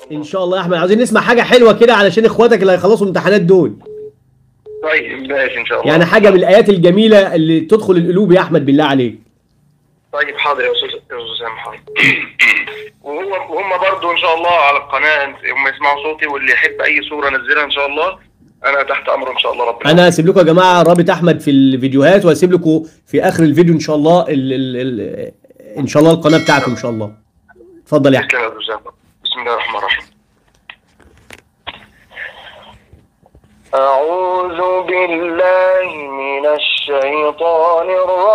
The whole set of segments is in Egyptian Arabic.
ان شاء الله يا احمد عاوزين نسمع حاجه حلوه كده علشان اخواتك اللي هيخلصوا امتحانات دول طيب ماشي ان شاء الله يعني حاجه من الايات الجميله اللي تدخل القلوب يا احمد بالله عليك طيب حاضر يا استاذ يا استاذ سامح حاضر وهو وهم برضو ان شاء الله على القناه هم يسمعوا صوتي واللي يحب اي صوره انزلها ان شاء الله انا تحت امره ان شاء الله ربنا انا هسيب لكم يا جماعه رابط احمد في الفيديوهات وهسيب لكم في اخر الفيديو ان شاء الله ال ال ال ان شاء الله القناه بتاعتكم ان شاء الله اتفضل يا احمد تسلم يا استاذ سامح. بسم الله الرحمن الرحيم أعوذ بالله من الشيطان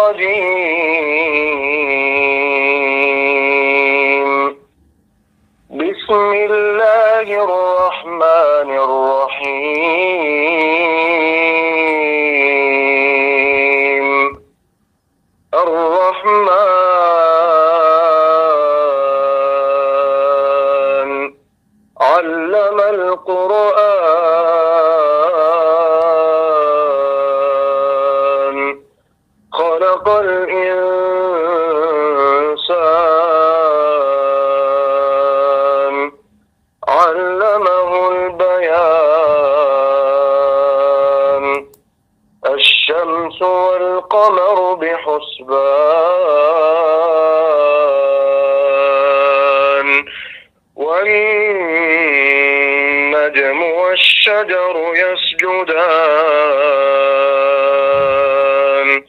الرجيم بسم الله الرحمن الرحيم الرحمن علم القرآن خلق الإنسان علمه البيان الشمس والقمر بحسبان والنجم والشجر يسجدان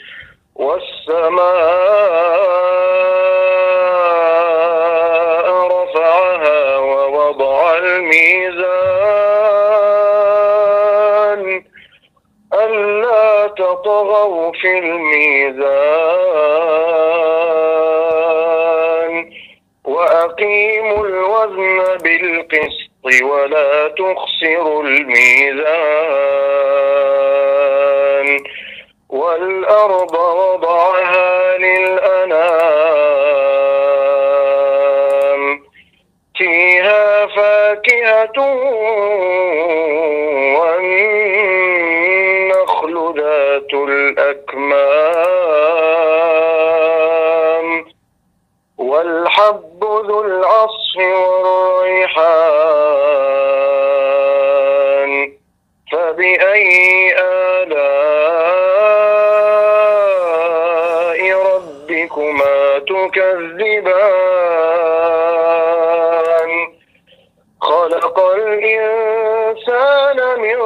والسماء رفعها ووضع الميزان ألا تطغوا في الميزان وأقيموا الوزن بالقسط ولا تخسروا الميزان والأرض وضعها للأنام فيها فاكهة والنخل ذات الأكمام والحب ذو العصف والريحان فبأي آلاء ربكما تكذبان خلق الإنسان من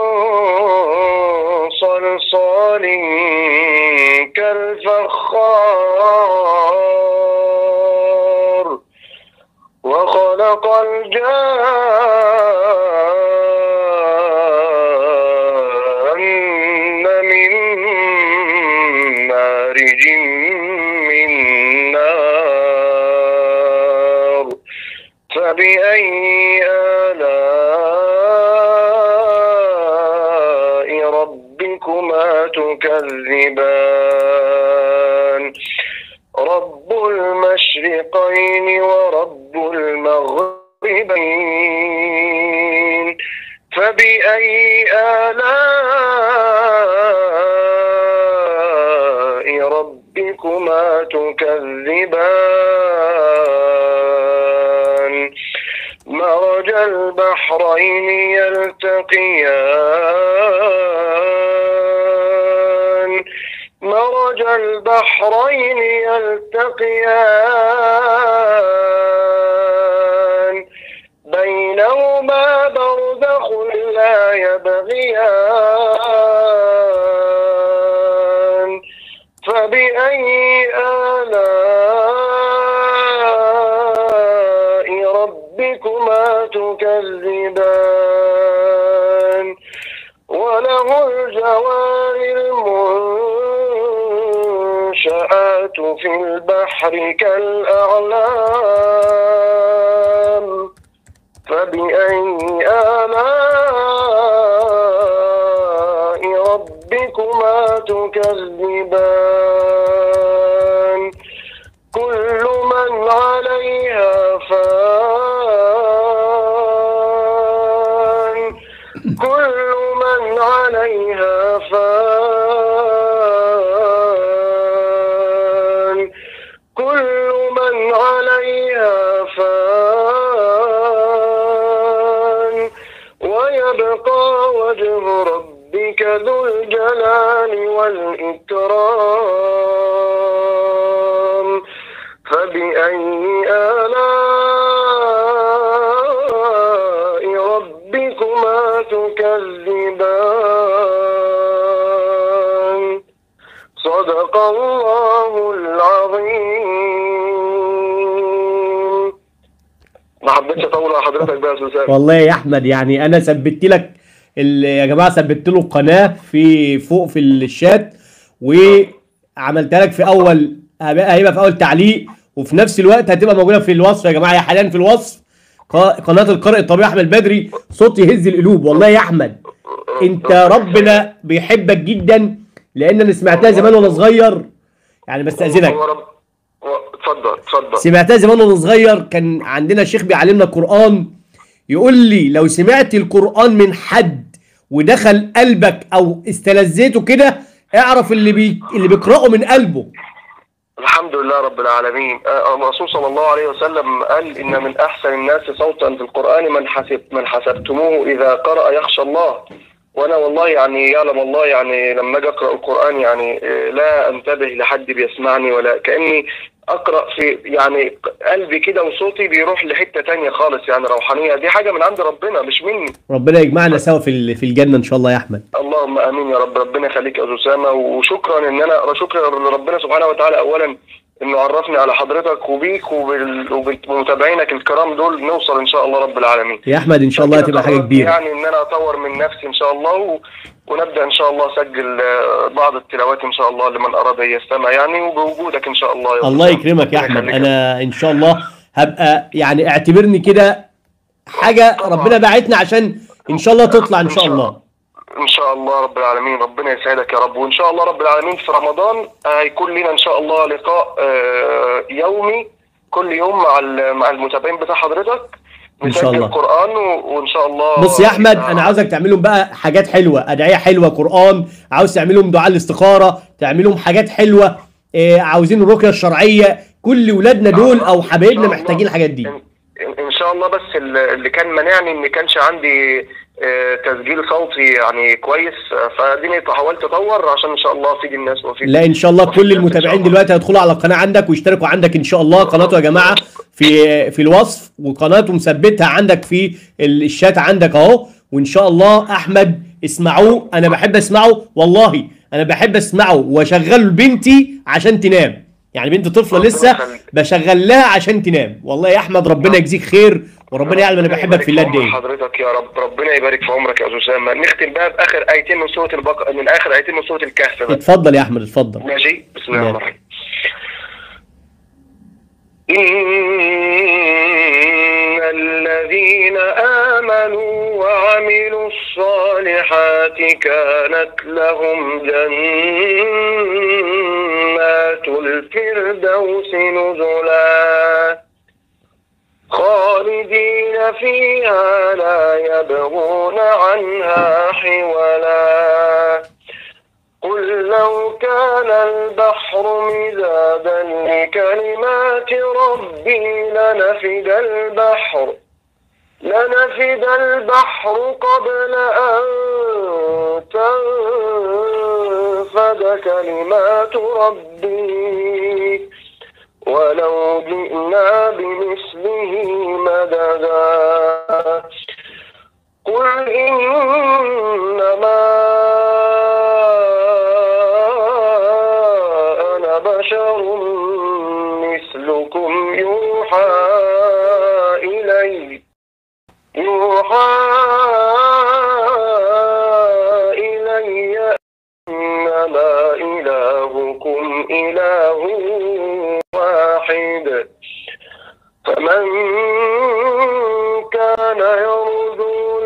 صلصال كالفخار وخلق الجان من مارج من نار فبأي آلاء ربكما تكذبان رب المشرقين ورب المغربين فبأي آلاء ربكما تكذبان مرج البحرين يلتقيان مرج البحرين يلتقيان بينهما برزخ لا يبغيان فبأي آلاء ربكما تكذبان وله الجوار المنشآت في البحر كالأعلام فبأي آلاء ربكما تكذبان كل من عليها فان كل من عليها فان كل من عليها فان الجلال والإكرام فبأي آلاء ربكما تكذبان صدق الله العظيم ما حبيتش اطول على حضرتك بقى يا استاذ سامي. والله يا احمد يعني انا ثبتت لك ال- يا جماعه ثبتت له القناه في فوق في الشات وعملتها لك في اول هيبقى هيبقى في اول تعليق وفي نفس الوقت هتبقى موجوده في الوصف يا جماعه هي حاليا في الوصف ق- قناه القارئ الطبيعي احمد بدري صوت يهز القلوب والله يا احمد انت ربنا بيحبك جدا لان انا سمعتها زمان وانا صغير يعني بستاذنك هو رب- هو- اتفضل اتفضل سمعتها زمان وانا صغير كان عندنا شيخ بيعلمنا قرآن يقول لي لو سمعت القرآن من حد ودخل قلبك او استلذيته كده اعرف اللي بي... اللي بيقرأه من قلبه الحمد لله رب العالمين آه، الرسول صلى الله عليه وسلم قال ان من احسن الناس صوتا في القران من حسب من حسبتموه اذا قرأ يخشى الله وانا والله يعني يعلم الله يعني لما اجي اقرا القران يعني آه، لا انتبه لحد بيسمعني ولا كاني اقرا في يعني قلبي كده وصوتي بيروح لحته تانية خالص يعني روحانيه دي حاجه من عند ربنا مش مني ربنا يجمعنا سوا في ال... في الجنة ان شاء الله يا احمد اللهم امين يا رب ربنا يخليك يا استاذ اسامه وشكرا ان انا شكرا لربنا سبحانه وتعالى اولا انه عرفني على حضرتك وبيك وبال- وبمتابعينك الكرام دول نوصل ان شاء الله رب العالمين يا احمد ان شاء الله هتبقى حاجة قررت كبيرة يعني ان انا اطور من نفسي ان شاء الله و... ونبدا ان شاء الله اسجل آه، بعض التلاوات ان شاء الله لمن اراد ان يستمع يعني وبوجودك ان شاء الله يا الله أستاذ. يكرمك يا ربنا احمد يخليك. انا ان شاء الله هبقى يعني اعتبرني كده حاجة ربنا باعتنا عشان ان شاء الله تطلع ان شاء الله ان شاء الله رب العالمين ربنا يسعدك يا رب وان شاء الله رب العالمين في رمضان هيكون لنا ان شاء الله لقاء آه، يومي كل يوم مع ال- مع المتابعين بتاع حضرتك إن شاء نسجل الله. القران و- وان شاء الله بص يا احمد آه، انا عاوزك تعمل لهم بقى حاجات حلوه ادعيه حلوه قران عاوز تعمل لهم دعاء الاستخاره تعمل لهم حاجات حلوه إيه عاوزين الرقيه الشرعيه كل ولادنا دول او حبايبنا إن شاء محتاجين الله. الحاجات دي إن- ان شاء الله بس ال- اللي كان مانعني ان كانش عندي آه، تسجيل صوتي يعني كويس آه، فاديني حاولت اطور عشان ان شاء الله افيد الناس وافيد لا ان شاء الله وأفيد كل الناس إن شاء المتابعين الله. دلوقتي هيدخلوا على القناه عندك ويشتركوا عندك ان شاء الله قناته يا جماعه في في الوصف وقناته مثبتها عندك في ال- الشات عندك اهو وان شاء الله احمد اسمعوه انا بحب اسمعه والله انا بحب اسمعه واشغله لبنتي عشان تنام يعني بنت طفله ربنا لسه يخليك. بشغل لها عشان تنام والله يا احمد ربنا يجزيك خير وربنا يعلم انا بحبك في الله قد عمر ايه حضرتك يا رب ربنا يبارك في عمرك يا استاذ اسامه نختم بقى باخر ايتين من سوره البقره من اخر ايتين من سوره الكهف بقى اتفضل يا احمد اتفضل ماشي بسم الله نعم. الرحمن الرحيم إن الذين آمنوا وعملوا الصالحات كانت لهم جنات الفردوس نزلا خالدين فيها لا يبغون عنها حولا قل لو كان البحر مدادا لكلمات ربي لنفد البحر لنفد البحر قبل أن تنفد كلمات ربي ولو جئنا بمثله مددا قل إنما أنا بشر مثلكم يوحى إلي يوحى إلي إنما إلهكم إله واحد فمن كان يرجو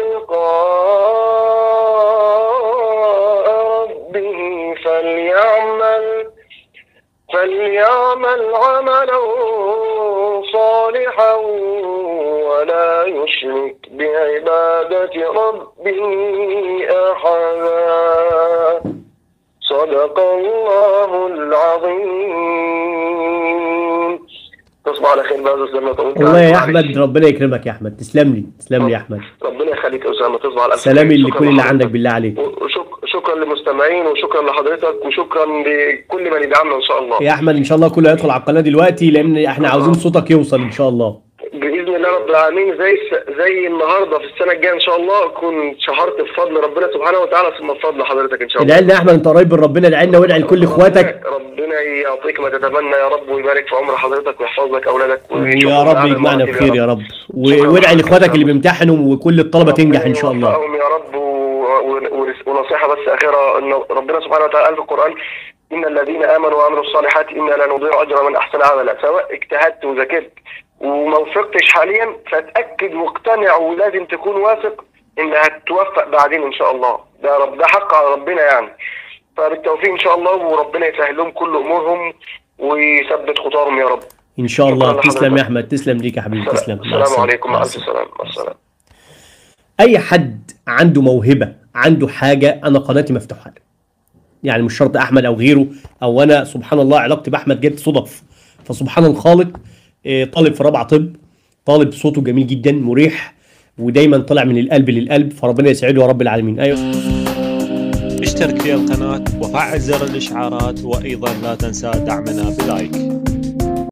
لقاء ربه فليعمل فليعمل عملا صالحا ولا يشرك بعبادة ربه أحدا صدق الله العظيم تصبح على خير بقى يا أستاذ أسامة. طولت والله يا عليك. احمد ربنا يكرمك يا احمد تسلم لي تسلم لي يا احمد ربنا يخليك يا أسامة تصبح على ألف سلامي خير. لكل شكراً اللي لحضرتك. عندك بالله عليك وشك- وشكرا للمستمعين وشكرا لحضرتك وشكرا لكل من يدعمنا ان شاء الله يا احمد ان شاء الله كله هيدخل على القناه دلوقتي لان احنا عاوزين صوتك يوصل ان شاء الله باذن الله رب العالمين زي زي النهارده في السنه الجايه ان شاء الله اكون شهرت بفضل ربنا سبحانه وتعالى ثم بفضل حضرتك ان شاء الله ادعي لنا يا احمد انت قريب من ربنا ادعي لنا وادعي لكل اخواتك ربنا يعطيك ما تتمنى يا رب ويبارك في عمر حضرتك ويحفظ لك اولادك ويا رب يجمعنا بخير يا رب و- وادعي لاخواتك اللي بيمتحنوا وكل الطلبه تنجح ان شاء الله يوفقهم يا رب و- و- ونصيحه بس اخيره ان ربنا سبحانه وتعالى قال في القران ان الذين امنوا وعملوا الصالحات انا لا نضيع اجر من احسن عملا سواء اجتهدت وذاكرت وما وفقتش حاليا فاتاكد واقتنع ولازم تكون واثق ان هتوفق بعدين ان شاء الله ده رب ده حق على ربنا يعني فبالتوفيق ان شاء الله وربنا يسهل لهم كل امورهم ويثبت خطاهم يا رب ان شاء الله شكراً تسلم لحضرتك. يا احمد تسلم ليك يا حبيبي تسلم مع السلام السلامة. عليكم مع مع الف السلامة. سلامه مع السلامه اي حد عنده موهبه عنده حاجه انا قناتي مفتوحه له يعني مش شرط احمد او غيره او انا سبحان الله علاقتي باحمد جت صدف فسبحان الخالق إيه، طالب في رابعه طب طالب صوته جميل جدا مريح ودايما طالع من القلب للقلب فربنا يسعده يا رب العالمين ايوه اشترك في القناة وفعل زر الإشعارات وأيضا لا تنسى دعمنا بلايك